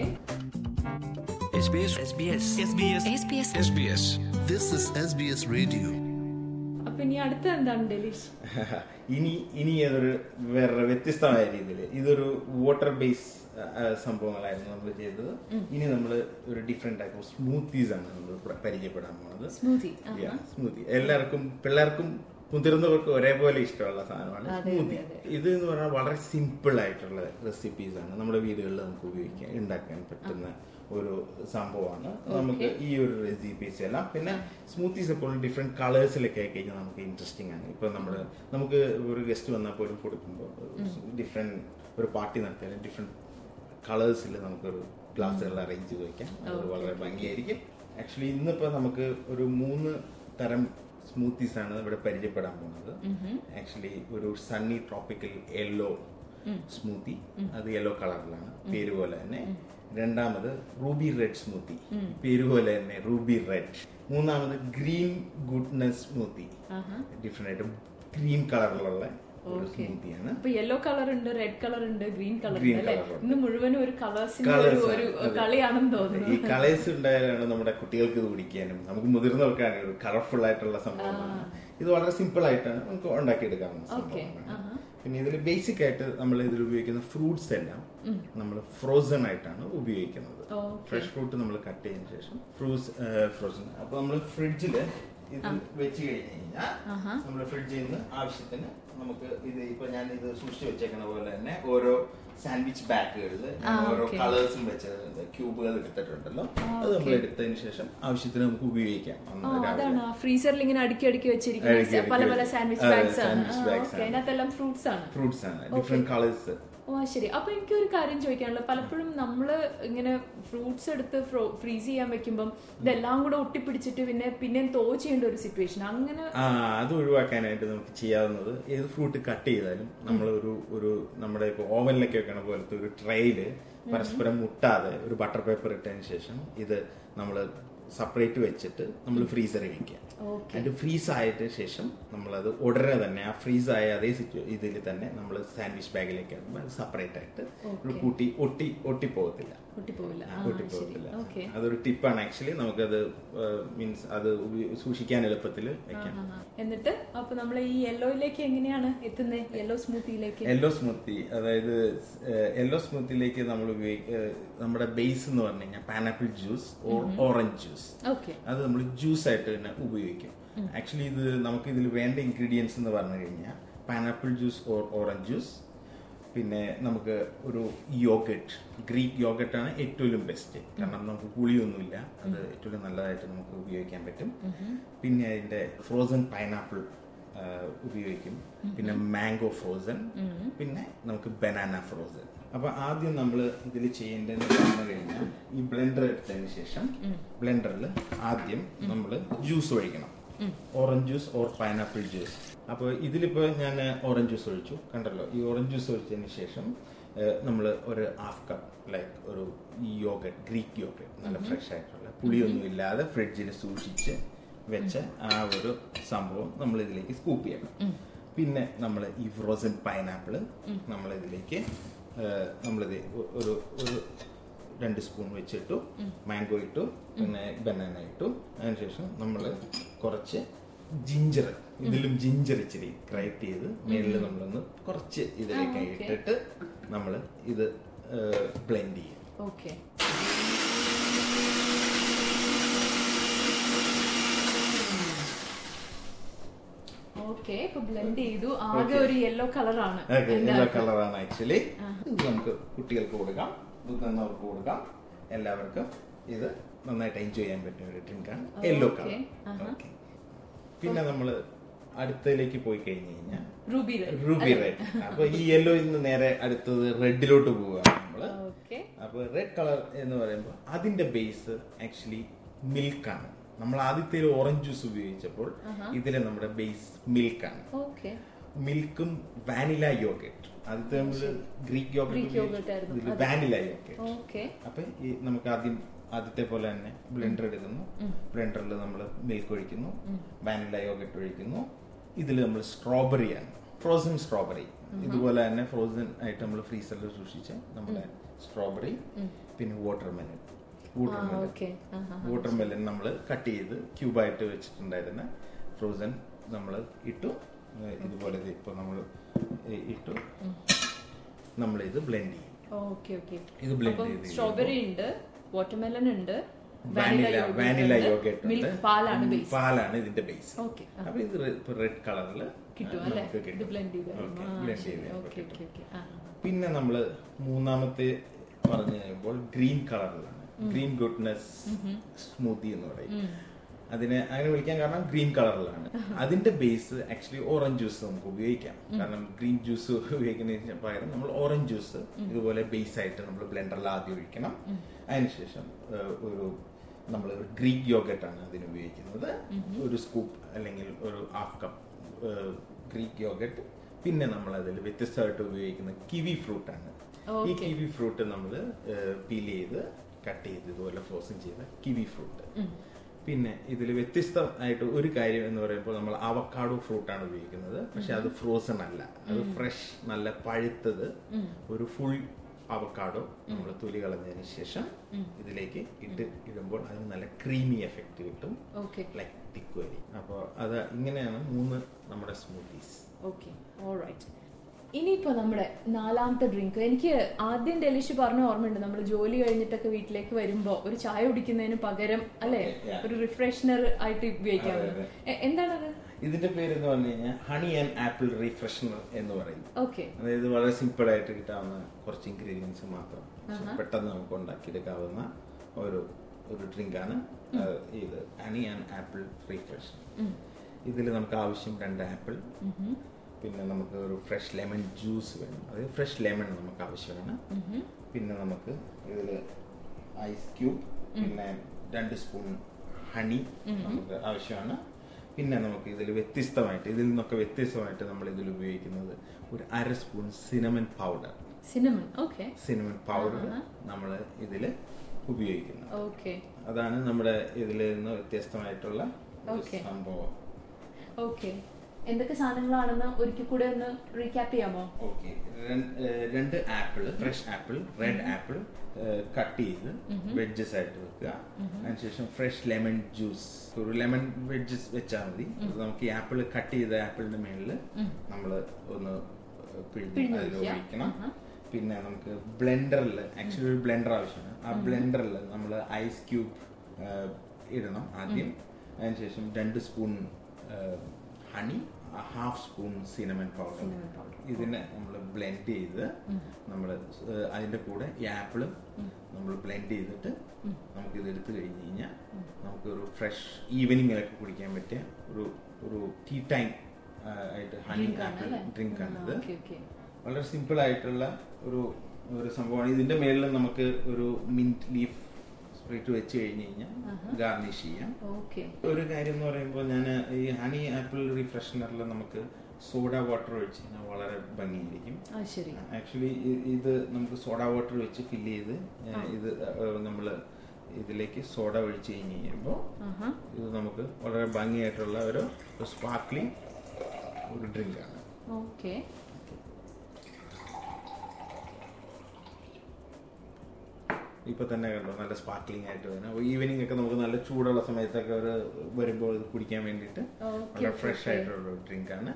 SBS SBS SBS SBS SBS This is SBS Radio. അപ്പൊ ഇനി അടുത്ത എന്താണ് ഡെലീഷ് ഇനി ഇനി അതൊരു വേറെ വ്യത്യസ്തമായ രീതിയിൽ ഇതൊരു വാട്ടർ ബേസ് സംഭവങ്ങളായിരുന്നു നമ്മൾ ചെയ്തത് ഇനി നമ്മൾ ഒരു ഡിഫറെന്റ് ടൈപ്പ് ഓഫ് സ്മൂത്തീസ് ആണ് നമ്മൾ പ്ര- പരിചയപ്പെടാൻ പോകുന്നത് സ്മൂത്തി സ്മൂത്തി എല്ലാവർക്കും പിള്ളേർക്കും മുതിർന്നവർക്കും ഒരേപോലെ ഇഷ്ടമുള്ള സാധനമാണ് അതെ, സ്മൂത്തി അതെ, ഇത് എന്ന് പറഞ്ഞാൽ വളരെ സിമ്പിൾ ആയിട്ടുള്ള റെസിപ്പീസ് ആണ് നമ്മുടെ വീടുകളിൽ നമുക്ക് ഉപയോഗിക്കാൻ ഉണ്ടാക്കാൻ പറ്റുന്ന ഒരു സംഭവമാണ് നമുക്ക് ഈ ഒരു റെസിപ്പീസ് എല്ലാം പിന്നെ സ്മൂത്തീസ് എപ്പോഴും ഡിഫറെന്റ് കളേഴ്സിലൊക്കെ ആയി കഴിഞ്ഞാൽ നമുക്ക് ഇൻട്രസ്റ്റിംഗ് ആണ് ഇപ്പൊ നമ്മൾ നമുക്ക് ഒരു ഗസ്റ്റ് വന്നാൽ പോലും കൊടുക്കുമ്പോൾ ഡിഫറെന്റ് ഒരു പാർട്ടി നടത്തിയാലും ഡിഫറെന്റ് കളേഴ്സിൽ നമുക്കൊരു ഗ്ലാസ്സുകൾ അറേഞ്ച് ചെയ്ത് വെക്കാം അത് വളരെ ഭംഗിയായിരിക്കും ആക്ച്വലി ഇന്നിപ്പോ നമുക്ക് ഒരു മൂന്ന് തരം സ്മൂത്തീസ് ആണ് ഇവിടെ പരിചയപ്പെടാൻ പോകുന്നത് ആക്ച്വലി ഒരു സണ്ണി ട്രോപ്പിക്കൽ യെല്ലോ സ്മൂത്തി അത് യെല്ലോ കളറിലാണ് പേര് പോലെ തന്നെ രണ്ടാമത് റൂബി റെഡ് സ്മൂത്തി പേര് പോലെ തന്നെ റൂബി റെഡ് മൂന്നാമത് ഗ്രീൻ ഗുഡ്നെസ് സ്മൂത്തി ഡിഫറെന്റ് ആയിട്ട് ഗ്രീൻ കളറിലുള്ള ഒരു സ്മൂത്തിയാണ് അപ്പൊ യെല്ലോ കളർ ഉണ്ട് റെഡ് കളർ ഉണ്ട് ഗ്രീൻ കളർ Green ഉണ്ട് അല്ലെ colour ഉണ്ട്. ഇന്ന് മുഴുവനും ഒരു കളേഴ്സിന്റെ Colours ഒരു ആണ്, ഒരു അതെ. കളിയാണെന്ന് ഈ തോന്നുന്നു കളേഴ്സ് ഉണ്ടായാലാണ് നമ്മുടെ കുട്ടികൾക്ക് ഇത് കുടിക്കാനും നമുക്ക് മുതിർന്നവർക്കാണ് ഒരു കളർഫുൾ ആയിട്ടുള്ള സംഭവമാണ് ഇത് വളരെ സിമ്പിൾ ആയിട്ടാണ് നമുക്ക് ഉണ്ടാക്കിയെടുക്കാവുന്ന Okay. സംഭവമാണ് പിന്നെ ഇതിൽ ബേസിക് ആയിട്ട് നമ്മൾ ഇതിൽ ഉപയോഗിക്കുന്ന ഫ്രൂട്ട്സ് എല്ലാം നമ്മൾ ഫ്രോസൺ ആയിട്ടാണ് ഉപയോഗിക്കുന്നത് Okay. ഫ്രഷ് ഫ്രൂട്ട് നമ്മൾ കട്ട് ചെയ്തതിനു ശേഷം ഫ്രൂട്ട്സ് ഫ്രോസൺ അപ്പൊ നമ്മൾ ഫ്രിഡ്ജിൽ ഇത് വെച്ച് കഴിഞ്ഞ് കഴിഞ്ഞാൽ നമ്മൾ ഫ്രിഡ്ജിൽ നിന്ന് ആവശ്യത്തിന് നമുക്ക് ഇത് ഇപ്പൊ ഞാൻ ഇത് സൂക്ഷിച്ചു വെച്ചേക്കണ പോലെ തന്നെ ഓരോ സാൻഡ്വിച്ച് ബാഗുകളിൽ ഓരോ okay. കളേഴ്സും വെച്ചത് ക്യൂബുകൾ എടുത്തിട്ടുണ്ടല്ലോ അത് നമ്മൾ എടുത്തതിന് ശേഷം ആവശ്യത്തിന് നമുക്ക് ഉപയോഗിക്കാം ആ, അന്ന് രാവിലെ. അതാണ് ഫ്രീസറിൽ ഇങ്ങനെ അടുക്കി അടുക്കി അടുക്കി വെച്ചിരിക്കുന്ന അടുക്കി പല പല വെച്ച്. സാൻഡ്വിച്ച് അതെ, ബാഗ്സ് ആണ് sandwich bags ആണ്. അതിനകത്തെല്ലാം ഫ്രൂട്ട്സ് ആണ് ഫ്രൂട്ട്സ് ആണ് ഡിഫറെന്റ് കളേഴ്സ് ഓ ശരി അപ്പൊ എനിക്ക് ഒരു കാര്യം ചോദിക്കാനുള്ളത് പലപ്പോഴും നമ്മള് ഇങ്ങനെ ഫ്രൂട്ട്സ് എടുത്ത് ഫ്രീസ് ചെയ്യാൻ വെക്കുമ്പം ഇതെല്ലാം കൂടെ ഒട്ടിപ്പിടിച്ചിട്ട് പിന്നെ പിന്നെ തോ ചെയ്യേണ്ട ഒരു സിറ്റുവേഷൻ അങ്ങനെ ആ അത് ഒഴിവാക്കാനായിട്ട് നമുക്ക് ചെയ്യാവുന്നത് ഏത് ഫ്രൂട്ട് കട്ട് ചെയ്താലും നമ്മൾ ഒരു ഒരു നമ്മുടെ ഇപ്പോൾ ഓവനിലൊക്കെ വെക്കണ പോലത്തെ ഒരു ട്രെയില് പരസ്പരം മുട്ടാതെ ഒരു ബട്ടർ പേപ്പർ ഇട്ടതിന് ശേഷം ഇത് നമ്മൾ സെപ്പറേറ്റ് വെച്ചിട്ട് നമ്മൾ ഫ്രീസറിൽ വെക്കുക Okay. അതിന്റെ ഫ്രീസ് ആയതിനു ശേഷം നമ്മളത് ഉടനെ തന്നെ ആ ഫ്രീസ് ആയ അതേ സിറ്റു ഇതിൽ തന്നെ നമ്മൾ സാൻഡ്വിച്ച് ബാഗിലേക്ക് സെപ്പറേറ്റ് ആയിട്ട് ഒരു Okay. കൂട്ടി ഒട്ടി ഒട്ടിപ്പോകത്തില്ല ഒട്ടിപ്പോവില്ല ആ, ആ, ഒട്ടിപ്പോകത്തില്ല ശരി ഓക്കെ അതൊരു ടിപ്പാണ് ആക്ച്വലി നമുക്കത് മീൻസ് അത് ഉപയോ- സൂക്ഷിക്കാൻ എളുപ്പത്തിൽ വെക്കാം എന്നിട്ട് അപ്പൊ നമ്മൾ ഈ യെല്ലോയിലേക്ക് എങ്ങനെയാണ് എത്തുന്നത് യെല്ലോ സ്മൂത്തിയിലേക്ക് യെല്ലോ സ്മൂത്തി അതായത് യെല്ലോ സ്മൂത്തിയിലേക്ക് നമ്മൾ ഉപയോഗിക്ക നമ്മുടെ ബേസ് എന്ന് പറഞ്ഞു കഴിഞ്ഞാൽ pineapple juice or orange juice okay അത് നമ്മൾ ജ്യൂസ് ആയിട്ട് തന്നെ ഉപയോഗിക്കും ആക്ച്വലി ഇത് നമുക്ക് ഇതിൽ വേണ്ട ഇൻഗ്രീഡിയൻസ് എന്ന് പറഞ്ഞു കഴിഞ്ഞാൽ pineapple juice or orange juice പിന്നെ നമുക്ക് ഒരു യോഗട്ട് ഗ്രീക്ക് യോഗട്ട് ആണ് ഏറ്റവും ബെസ്റ്റ് കാരണം നമുക്ക് പുളിയൊന്നുമില്ല അത് ഏറ്റവും നല്ലതായിട്ട് നമുക്ക് ഉപയോഗിക്കാൻ പറ്റും പിന്നെ അതിന്റെ ഫ്രോസൺ പൈനാപ്പിൾ ഉപയോഗിക്കും പിന്നെ മാംഗോ ഫ്രോസൺ പിന്നെ നമുക്ക് ബനാന ഫ്രോസൺ അപ്പൊ ആദ്യം നമ്മൾ ഇതിൽ ചെയ്യേണ്ടതെന്ന് പറഞ്ഞു കഴിഞ്ഞാൽ ഈ ബ്ലെൻഡർ എടുത്തതിന് ശേഷം ബ്ലെൻഡറിൽ ആദ്യം നമ്മൾ ജ്യൂസ് ഒഴിക്കണം orange juice or pineapple juice അപ്പോൾ ഇതിലിപ്പോ ഞാൻ ഓറഞ്ച് ജ്യൂസ് ഒഴിച്ചു കണ്ടല്ലോ ഈ ഓറഞ്ച് ജ്യൂസ് ഒഴിച്ചതിന് ശേഷം നമ്മൾ ഒരു ഹാഫ് കപ്പ് ലൈക്ക് ഒരു യോഗട്ട് ഗ്രീക്ക് യോഗട്ട് നല്ല ഫ്രഷ് ആയിട്ടുള്ള പുളിയൊന്നും ഇല്ലാതെ ഫ്രിഡ്ജിൽ സൂക്ഷിച്ച് വെച്ച ആ ഒരു സംഭവം നമ്മൾ ഇതിലേക്ക് സ്കൂപ്പ് ചെയ്യണം പിന്നെ നമ്മൾ ഈ ഫ്രോസൺ പൈനാപ്പിൾ നമ്മൾ ഇതിലേക്ക് നമ്മളിത് ഒ- ഒരു ഒരു രണ്ട് സ്പൂൺ വെച്ചിട്ടു മാംഗോ ഇട്ടു പിന്നെ ബനാന ഇട്ടു അതിനുശേഷം നമ്മൾ കുറച്ച് ജിഞ്ചർ ഇതിലും ജിഞ്ചർ ഇച്ചിരി ഗ്രൈറ്റ് ചെയ്ത് മേളിൽ നമ്മളൊന്ന് കുറച്ച് ഇതിലേക്ക് ആ, okay. ഇട്ടിട്ട് നമ്മൾ ഇത് ബ്ലെൻഡ് ചെയ്യും ഓക്കെ ഓക്കെ ഇപ്പൊ ബ്ലെൻഡ് ചെയ്തു ആകെ Okay. ഒരു യെല്ലോ കളറാണ് യെല്ലോ കളറാണ് ആക്ച്വലി ഇത് നമുക്ക് കുട്ടികൾക്ക് കൊടുക്കാം മുതിർന്നവർക്ക് കൊടുക്കാം എല്ലാവർക്കും ഇത് നന്നായിട്ട് എൻജോയ് ചെയ്യാൻ പറ്റുന്ന ഒരു ഡ്രിങ്കാണ് യെല്ലോ കളർ Okay. ആഹാ. ഓക്കെ പിന്നെ നമ്മൾ അടുത്തതിലേക്ക് പോയി കഴിഞ്ഞു കഴിഞ്ഞാൽ റൂബി റൂബി റെഡ് അപ്പൊ ഈ യെല്ലോ ഇന്ന് നേരെ അടുത്തത് റെഡിലോട്ട് പോവുകയാണ് നമ്മള് ഓക്കെ അപ്പൊ റെഡ് കളർ എന്ന് പറയുമ്പോൾ അതിന്റെ ബേസ് ആക്ച്വലി മിൽക്കാണ് നമ്മൾ ആദ്യത്തെ ഓറഞ്ച് ജ്യൂസ് ഉപയോഗിച്ചപ്പോൾ ഇതിലെ നമ്മുടെ ബേസ് മിൽക്കാണ് ഓക്കെ മിൽക്കും വാനില യോഗറ്റ് ആദ്യത്തെ നമ്മള് ഗ്രീക്ക് Greek yogurt യോഗറ്റ് ആയിരുന്നു. ഇതിൽ അതെ. വാനില യോഗറ്റ് ഓക്കെ അപ്പൊ ഈ നമുക്ക് ആദ്യം ആദ്യത്തെ പോലെ തന്നെ ബ്ലെൻഡർ എടുക്കുന്നു ബ്ലെൻഡറിൽ നമ്മൾ മിൽക്ക് ഒഴിക്കുന്നു വാനില യോഗറ്റ് ഒഴിക്കുന്നു ഇതിൽ നമ്മൾ സ്ട്രോബെറി ആണ് ഫ്രോസൺ സ്ട്രോബെറി ഇതുപോലെ തന്നെ ഫ്രോസൺ ആയിട്ട് നമ്മൾ ഫ്രീസറിൽ സൂക്ഷിച്ച നമ്മുടെ സ്ട്രോബെറി പിന്നെ watermelon watermelon okay watermelon നമ്മൾ കട്ട് ചെയ്ത് ക്യൂബായിട്ട് വെച്ചിട്ടുണ്ടായിരുന്ന ഫ്രോസൺ നമ്മൾ ഇട്ടു ഏഹ് ഇതുപോലെ ഇത് ഇപ്പൊ നമ്മൾ ഇട്ടു നമ്മൾ ഇത് ബ്ലെൻഡ് ചെയ്യും ഓക്കെ ഓക്കെ ഇത് blend ചെയ്ത് സ്ട്രോബെറി ഉണ്ട് വാട്ടർമെലൺ ഉണ്ട് വാനില വാനില യോഗട്ട് മിൽക്ക് പാലാണ് ബേസ് പാലാണ് ഇതിന്റെ ബേസ് ഓക്കെ അപ്പൊ ഇത് റെഡ് കളറിൽ കിട്ടും അല്ലേ ഇത് ബ്ലെൻഡ് ചെയ്ത് ബ്ലെൻഡ് ചെയ്ത് ഓക്കെ ഓക്കെ ഓക്കെ പിന്നെ നമ്മൾ മൂന്നാമത്തെ പറഞ്ഞു കഴിയുമ്പോൾ ഗ്രീൻ കളറിലാണ് ഗ്രീൻ ഗുഡ്നെസ് സ്മൂത്തി എന്ന് പറയും അതിനെ അങ്ങനെ വിളിക്കാൻ കാരണം ഗ്രീൻ കളറിലാണ് അതിന്റെ ബേസ് ആക്ച്വലി ഓറഞ്ച് ജ്യൂസ് നമുക്ക് ഉപയോഗിക്കാം കാരണം ഗ്രീൻ ജ്യൂസ് ഉപയോഗിക്കുന്നതിന് പകരം നമ്മൾ ഓറഞ്ച് ജ്യൂസ് ഇതുപോലെ ബേസ് ആയിട്ട് നമ്മൾ ബ്ലെൻഡറിൽ ആദ്യം ഒഴിക്കണം അതിനുശേഷം ഏഹ്, ഒരു നമ്മൾ ഗ്രീക്ക് യോഗട്ട് ആണ് അതിന് ഉപയോഗിക്കുന്നത് ഒരു സ്കൂപ്പ് അല്ലെങ്കിൽ ഒരു ഹാഫ് കപ്പ് ഗ്രീക്ക് യോഗട്ട് പിന്നെ നമ്മൾ അതിൽ വ്യത്യസ്തമായിട്ട് ഉപയോഗിക്കുന്ന കിവി ഫ്രൂട്ട് ആണ് ഈ Okay. കിവി ഫ്രൂട്ട് നമ്മൾ പീൽ ചെയ്ത് കട്ട് ചെയ്ത് ഇതുപോലെ ഫ്രോസൺ ചെയ്ത കിവി ഫ്രൂട്ട് പിന്നെ ഇതിൽ വ്യത്യസ്തമായിട്ട് ഒരു കാര്യം എന്ന് പറയുമ്പോൾ നമ്മൾ അവക്കാഡോ ഫ്രൂട്ട് ആണ് ഉപയോഗിക്കുന്നത് പക്ഷെ അത് ഫ്രോസൺ അല്ല അത് ഫ്രഷ് നല്ല പഴുത്തത് ഒരു ഫുൾ അവക്കാഡോ നമ്മൾ തൊലി കളഞ്ഞതിന് ശേഷം ഇതിലേക്ക് ഇട്ട് ഇടുമ്പോൾ അതിന് നല്ല ക്രീമി എഫക്റ്റ് കിട്ടും ഓക്കെ ലൈക്ക് തിക്വരി അപ്പോൾ അത് ഇങ്ങനെയാണ് മൂന്ന് നമ്മുടെ സ്മൂത്തീസ് ഓക്കെ ഓൾറൈറ്റ് ഇനിയിപ്പോ നമ്മുടെ നാലാമത്തെ ഡ്രിങ്ക് എനിക്ക് ആദ്യം ഡെലിഷ് പറഞ്ഞ ഓർമ്മയുണ്ട് നമ്മൾ ജോലി കഴിഞ്ഞിട്ടൊക്കെ വീട്ടിലേക്ക് വരുമ്പോ ഒരു ചായ കുടിക്കുന്നതിന് പകരം അല്ലെ Okay, yeah. ഒരു റിഫ്രഷ്നർ ആയിട്ട് ഉപയോഗിക്കാൻ അതെ, അതെ. എന്താണത് ഇതിന്റെ പേര് എന്ന് പറഞ്ഞു കഴിഞ്ഞാൽ ഹണി ആൻഡ് ആപ്പിൾ റീഫ്രഷണർ എന്ന് പറയും ഓക്കെ അതായത് വളരെ സിമ്പിൾ ആയിട്ട് കിട്ടാവുന്ന കുറച്ച് ഇൻഗ്രീഡിയൻസ് മാത്രം പക്ഷെ പെട്ടെന്ന് നമുക്ക് ഉണ്ടാക്കിയെടുക്കാവുന്ന ഒരു ഒരു ഡ്രിങ്കാണ് ഇത് ഹണി ആൻഡ് ആപ്പിൾ റീഫ്രഷണർ ഇതിൽ നമുക്ക് ആവശ്യം രണ്ട് ആപ്പിൾ പിന്നെ നമുക്ക് ഒരു ഫ്രഷ് ലെമൺ ജ്യൂസ് വേണം അതായത് ഫ്രഷ് ലെമൺ നമുക്ക് ആവശ്യമാണ് പിന്നെ നമുക്ക് ഇതിൽ ഐസ് ക്യൂബ് പിന്നെ രണ്ട് സ്പൂൺ ഹണി നമുക്ക് ആവശ്യമാണ് പിന്നെ നമുക്ക് ഇതിൽ വ്യത്യസ്തമായിട്ട് ഇതിൽ നിന്നൊക്കെ വ്യത്യസ്തമായിട്ട് നമ്മൾ ഇതിൽ ഉപയോഗിക്കുന്നത് ഒരു അര spoon cinnamon powder cinnamon okay cinnamon powder നമ്മൾ ഇതിൽ ഉപയോഗിക്കുന്നത് ഓക്കെ അതാണ് നമ്മുടെ ഇതിൽ നിന്ന് വ്യത്യസ്തമായിട്ടുള്ള ഒരു Okay. സംഭവം ഓക്കെ എന്തൊക്കെ സാധനങ്ങളാണെന്ന് ഒരിക്കൽ കൂടെ ഒന്ന് റീക്യാപ്പ് ചെയ്യാമോ ഓക്കെ രണ്ട് apple fresh apple red apple cut ചെയ്ത് വെഡ്ജസ് ആയിട്ട് വെക്കുക അതിനുശേഷം ഫ്രഷ് ലെമൺ ജ്യൂസ് ഒരു ലെമൺ വെഡ്ജസ് വെച്ചാൽ മതി അത് നമുക്ക് ഈ ആപ്പിൾ കട്ട് ചെയ്ത ആപ്പിളിന്റെ മേളിൽ നമ്മൾ ഒന്ന് പിഴിഞ്ഞ് പിഴിഞ്ഞ് അതിൽ ഒഴിക്കുക. ഒഴിക്കണം ആഹാ. പിന്നെ നമുക്ക് ബ്ലെൻഡറിൽ ആക്ച്വലി ഒരു ബ്ലെൻഡർ ആവശ്യമാണ് ആ ബ്ലെൻഡറിൽ നമ്മൾ ഐസ് ക്യൂബ് ഇടണം ആദ്യം അതിനുശേഷം രണ്ട് spoon honey half spoon cinnamon powder Cinnamon powder. ഇതിനെ നമ്മൾ ബ്ലെൻഡ് ചെയ്ത് നമ്മൾ അതിന്റെ കൂടെ ഈ ആപ്പിള് നമ്മൾ ബ്ലെൻഡ് ചെയ്തിട്ട് നമുക്ക് ഇത് എടുത്തു കഴിഞ്ഞ് കഴിഞ്ഞാൽ നമുക്ക് ഒരു ഫ്രഷ് ഈവനിങ്ങിലൊക്കെ കുടിക്കാൻ പറ്റിയ ഒരു ഒരു ടീ ടൈം ആയിട്ട് ഹണി Drink ആണ് ആപ്പിൾ അല്ലേ? ഡ്രിങ്ക് ആണിത് ഓക്കെ ഓക്കെ വളരെ സിമ്പിൾ ആയിട്ടുള്ള ഒരു ഒരു സംഭവമാണ് ഇതിന്റെ മേളിൽ നമുക്ക് ഒരു മിന്റ് ലീഫ് സ്പ്രിറ്റ് വെച്ച് കഴിഞ്ഞ് കഴിഞ്ഞാൽ ഗാർണിഷ് ചെയ്യാം ഓക്കെ ഒരു കാര്യം എന്ന് പറയുമ്പോൾ ഞാൻ ഈ ഹണി ആപ്പിൾ റിഫ്രഷനറിൽ നമുക്ക് സോഡ വാട്ടർ ഒഴിച്ച് കഴിഞ്ഞാൽ വളരെ ഭംഗിയായിരിക്കും ആ ശരി ആക്ച്വലി ഇത് നമുക്ക് സോഡ വാട്ടർ വെച്ച് ഫില്ല് ചെയ്ത് ഏഹ്, ഇത് നമ്മൾ ഇതിലേക്ക് സോഡ ഒഴിച്ച് കഴിഞ്ഞ് കഴിയുമ്പോൾ ആഹാ. ഇത് നമുക്ക് വളരെ ഭംഗിയായിട്ടുള്ള ഒരു സ്പാർക്ലിംഗ് ഒരു ഡ്രിങ്കാണ് ഓക്കെ ഇപ്പൊ തന്നെ കണ്ടോ നല്ല സ്പാർക്ലിംഗ് ആയിട്ട് വരുന്നത് ഈവനിങ് ഒക്കെ നമുക്ക് നല്ല ചൂടുള്ള സമയത്തൊക്കെ ഒരു വരുമ്പോൾ ഇത് കുടിക്കാൻ വേണ്ടിയിട്ട് Okay, വളരെ okay, ഫ്രഷ് okay. ആയിട്ടുള്ള ഒരു ഡ്രിങ്കാണ്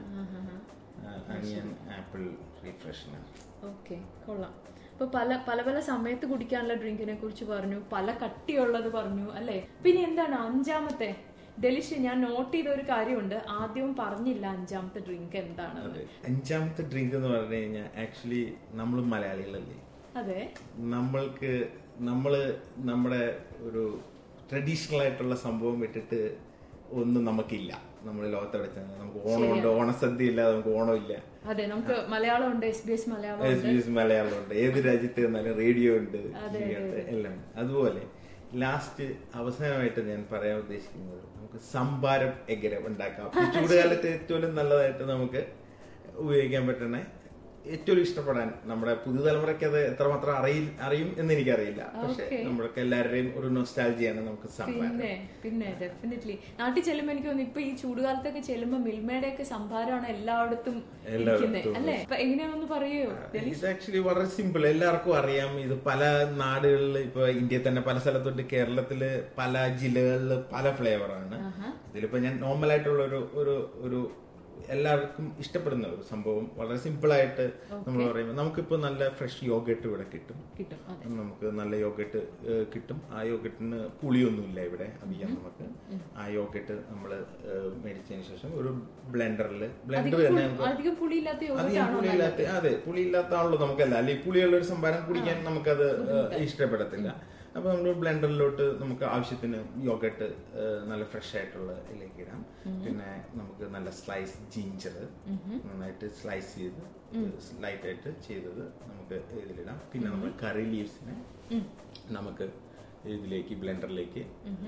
അനിയൻ ആപ്പിൾ റീഫ്രഷിന് ഓക്കെ കൊള്ളാം ഇപ്പൊ പല പല പല സമയത്ത് കുടിക്കാനുള്ള ഡ്രിങ്കിനെ കുറിച്ച് പറഞ്ഞു പല കട്ടിയുള്ളത് പറഞ്ഞു അല്ലെ പിന്നെ എന്താണ് അഞ്ചാമത്തെ ഡെലിഷ് ഞാൻ നോട്ട് ചെയ്ത ഒരു കാര്യമുണ്ട് ആദ്യവും പറഞ്ഞില്ല അഞ്ചാമത്തെ ഡ്രിങ്ക് എന്താണ് അതെ അഞ്ചാമത്തെ ഡ്രിങ്ക് എന്ന് പറഞ്ഞു കഴിഞ്ഞാൽ ആക്ച്വലി നമ്മൾ മലയാളികളല്ലേ അതെ നമ്മൾക്ക് നമ്മള് നമ്മുടെ ഒരു ട്രഡീഷണൽ ആയിട്ടുള്ള സംഭവം വിട്ടിട്ട് ഒന്നും നമുക്കില്ല നമ്മൾ ലോകത്തെവിടെ ചെന്ന് നമുക്ക് ഓണമുണ്ട് ഓണസദ്യ ഇല്ലാതെ നമുക്ക് ഓണമില്ല അതെ നമുക്ക് മലയാളം ഉണ്ട് S B S Malayalam S B S Malayalam ഉണ്ട് ഏത് രാജ്യത്ത് ചെന്നാലും റേഡിയോ ഉണ്ട് TV ഉണ്ട്, എല്ലാം ഉണ്ട് അതുപോലെ ലാസ്റ്റ് അവസാനമായിട്ട് ഞാൻ പറയാൻ ഉദ്ദേശിക്കുന്നത് നമുക്ക് സംഭാരം എങ്ങനെ ഉണ്ടാക്കാം ഈ ചൂടുകാലത്ത് ഏറ്റവും നല്ലതായിട്ട് നമുക്ക് ഉപയോഗിക്കാൻ പറ്റുന്ന ഏറ്റവും ഇഷ്ടപ്പെടാൻ നമ്മുടെ പുതുതലമുറയ്ക്ക് അത് എത്രമാത്രം അറിയി അറിയും എന്ന് എനിക്കറിയില്ല പക്ഷെ Okay. നമ്മൾക്ക് എല്ലാവരുടെയും ഒരു നൊസ്റ്റാൾജിയാണ് നമുക്ക് സംഭാരം പിന്നെ പിന്നെ ഡെഫിനറ്റ്ലി നാട്ടിൽ ചെല്ലുമ്പോ എനിക്ക് തോന്നുന്നു ഇപ്പൊ ഈ ചൂടുകാലത്തൊക്കെ ചെല്ലുമ്പോ മിൽമയുടെ ഒക്കെ സംഭാരമാണ് എല്ലായിടത്തും എല്ലായിടത്തും ഇരിക്കുന്നത് അല്ലെ അപ്പൊ എങ്ങനെയാണെന്ന് പറയോ ഇത് ആക്ച്വലി വളരെ സിമ്പിൾ എല്ലാവർക്കും അറിയാം ഇത് പല നാടുകളിൽ ഇപ്പൊ ഇന്ത്യയിൽ തന്നെ പല സ്ഥലത്തോട്ട് കേരളത്തില് പല ജില്ലകളിൽ പല ഫ്ലേവറാണ് ഇതിലിപ്പോ ഞാൻ നോർമൽ ആയിട്ടുള്ള ഒരു ഒരു ഒരു എല്ലാവർക്കും ഇഷ്ടപ്പെടുന്ന ഒരു സംഭവം വളരെ സിമ്പിൾ ആയിട്ട് നമ്മൾ പറയുമ്പോൾ നമുക്കിപ്പോ നല്ല ഫ്രഷ് യോഗട്ട് ഇവിടെ കിട്ടും കിട്ടും അതെ നമുക്ക് നല്ല യോഗട്ട് കിട്ടും ആ യോഗട്ടിന് പുളിയൊന്നുമില്ല ഇവിടെ അധികം നമുക്ക് ആ യോഗട്ട് നമ്മൾ മേടിച്ചതിന് ശേഷം ഒരു ബ്ലെൻഡറിൽ ബ്ലെൻഡർ തന്നെ നമുക്ക് അധികം പുളിയില്ലാത്ത അധികം യോഗട്ടാണോ പുളിയില്ലാത്ത അതെ പുളിയില്ലാത്താണല്ലോ നമുക്കല്ല അല്ലെങ്കിൽ പുളിയുള്ള ഒരു സംഭാരം കുടിക്കാൻ നമുക്കത് ഏഹ്, ഇഷ്ടപ്പെടത്തില്ല അപ്പൊ നമ്മൾ ബ്ലെൻഡറിലോട്ട് നമുക്ക് ആവശ്യത്തിന് യോഗട്ട് നല്ല ഫ്രഷ് ആയിട്ടുള്ള ഇതിലേക്ക് ഇടാം പിന്നെ നമുക്ക് നല്ല സ്ലൈസ് ജിഞ്ചർ നന്നായിട്ട് സ്ലൈസ് ചെയ്ത് ലൈറ്റ് ആയിട്ട് ചെയ്തത് നമുക്ക് ഇതിലിടാം പിന്നെ നമ്മൾ കറി ലീവ്സിനെ നമുക്ക് ഇതിലേക്ക് ബ്ലെൻഡറിലേക്ക്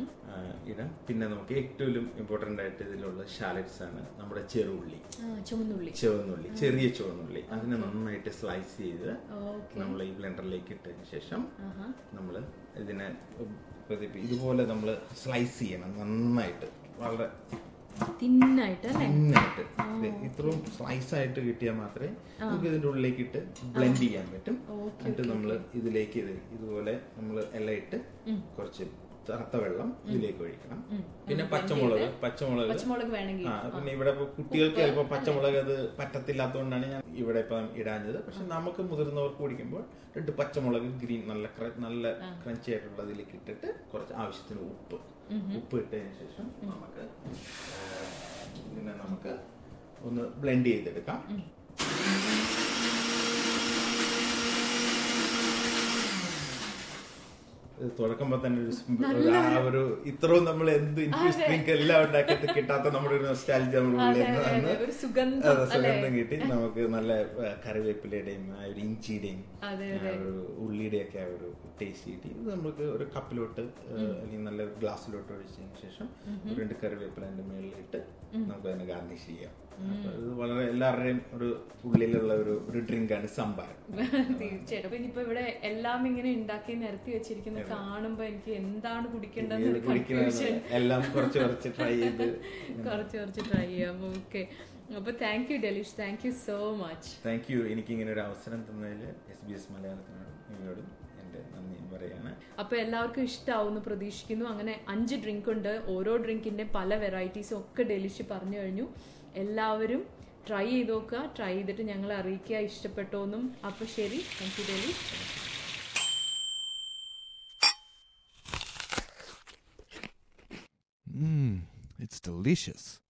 ഇടാം പിന്നെ നമുക്ക് ഏറ്റവും ഇമ്പോർട്ടന്റ് ആയിട്ട് ഇതിലുള്ള ഷാലറ്റ്സ് ആണ് നമ്മുടെ ചെറുള്ളി ആ, ചുമന്നുള്ളി ചുവന്നുള്ളി ചെറിയ ചുവന്നുള്ളി അതിനെ നന്നായിട്ട് സ്ലൈസ് ചെയ്ത് ഓക്കെ നമ്മൾ ഈ ബ്ലെൻഡറിലേക്ക് ഇട്ടതിന് ശേഷം നമ്മൾ ഇതിനെ പതിപ്പി- ഇതുപോലെ നമ്മൾ സ്ലൈസ് ചെയ്യണം നന്നായിട്ട് വളരെ തിന്നായിട്ട് അല്ലെ തിന്നായിട്ട് ഇത്രയും സ്ലൈസ് ആയിട്ട് കിട്ടിയാൽ മാത്രമേ നമുക്ക് ഇതിന്റെ ഉള്ളിലേക്ക് ഇട്ട് ബ്ലെൻഡ് ചെയ്യാൻ പറ്റും എന്നിട്ട് നമ്മൾ ഇതിലേക്ക് ഇത് ഇതുപോലെ നമ്മൾ എല്ലാം ഇട്ട് കുറച്ച് തറുത്ത വെള്ളം ഇതിലേക്ക് ഒഴിക്കണം പിന്നെ പച്ചമുളക് പച്ചമുളക് പച്ചമുളക് വേണമെങ്കിൽ ആ പിന്നെ ഇവിടെ ഇപ്പൊ കുട്ടികൾക്ക് ചിലപ്പോൾ പച്ചമുളക് അത് പറ്റത്തില്ലാത്തതുകൊണ്ടാണ് ഞാൻ ഇവിടെ ഇപ്പം ഇടാഞ്ഞത് പക്ഷെ നമുക്ക് മുതിർന്നവർക്ക് കുടിക്കുമ്പോൾ രണ്ട് പച്ചമുളക് ഗ്രീൻ നല്ല ക്ര- നല്ല ക്രഞ്ചി ആയിട്ടുള്ള അതിലേക്ക് ഇട്ടിട്ട് കുറച്ച് ആവശ്യത്തിന് ഉപ്പ് ഉപ്പ് ഇട്ടതിന് ശേഷം നമുക്ക് ആ, ഇതിനെ നമുക്ക് ഒന്ന് ബ്ലെൻഡ് ചെയ്തെടുക്കാം ഇത് തുറക്കുമ്പോ തന്നെ ഒരു sim- ഒരു ആ ഒരു ഇത്രയും നമ്മൾ എന്ത് ഇൻഫ്യൂസ് ഡ്രിങ്ക് എല്ലാം ഉണ്ടാക്കിയിട്ട് കിട്ടാത്ത നമ്മുടെ ഒരു നൊസ്റ്റാലജി നമ്മുടെ ഉള്ളിൽ നിന്ന് അതെ, വന്ന് ഒരു സുഗന്ധം, അതെ, സുഗന്ധം അല്ലേ? കിട്ടി നമുക്ക് നല്ല ആ, കറിവേപ്പിലയുടെയും ആ ഒരു ഇഞ്ചിയുടെയും അതെ, ആ ഒരു ഉള്ളിയുടെ ഒക്കെ ആ ഒരു ടേസ്റ്റ് കിട്ടി ഇത് നമുക്ക് ഒരു കപ്പിലോട്ട് ആ, അല്ലെങ്കിൽ നല്ല ഗ്ലാസ്സിലോട്ട് ഒഴിച്ചതിന് ശേഷം ഒരു രണ്ട് കറിവേപ്പില അതിന്റെ മുകളിലിട്ട് നമുക്ക് അതിനെ ഗാർണിഷ് ചെയ്യാം അപ്പൊ ഇത് വളരെ എല്ലാവരുടെയും ഒരു ഉള്ളിലുള്ള ഒരു ഒരു ഡ്രിങ്കാണ് സംഭാരം തീർച്ചയായിട്ടും അപ്പൊ ഇനിയിപ്പോ ഇവിടെ എല്ലാം ഇങ്ങനെ ഉണ്ടാക്കി നിരത്തി വെച്ചിരിക്കുന്ന കാണുമ്പോ എനിക്ക് എന്താണ് ഇത് കുടിക്കേണ്ടത് കുടിക്കണമെന്ന് എല്ലാം കുറച്ച് കുറച്ച് ട്രൈ ചെയ്ത് കുറച്ച് കുറച്ച് ട്രൈ ചെയ്യാം ഓക്കെ അപ്പൊ thank you Delish thank you so much thank you എനിക്ക് ഇങ്ങനെ ഒരു അവസരം തന്നതിൽ എസ് ബി എസ് മലയാളത്തിനോടും നിങ്ങളോടും എൻ്റെ നന്ദി പറയാണ് അപ്പൊ എല്ലാവർക്കും ഇഷ്ടാവുമെന്ന് പ്രതീക്ഷിക്കുന്നു അങ്ങനെ അഞ്ച് ഡ്രിങ്ക് ഉണ്ട് ഓരോ ഡ്രിങ്കിന്റെ പല വെറൈറ്റീസും ഒക്കെ ഡെലിഷ് പറഞ്ഞു കഴിഞ്ഞു എല്ലാവരും ട്രൈ ചെയ്ത് നോക്കുക ട്രൈ ചെയ്തിട്ട് ഞങ്ങളെ അറിയിക്കുക ഇഷ്ടപ്പെട്ടോന്നും അപ്പൊ ശരി thank you Delish Mmm, it's delicious.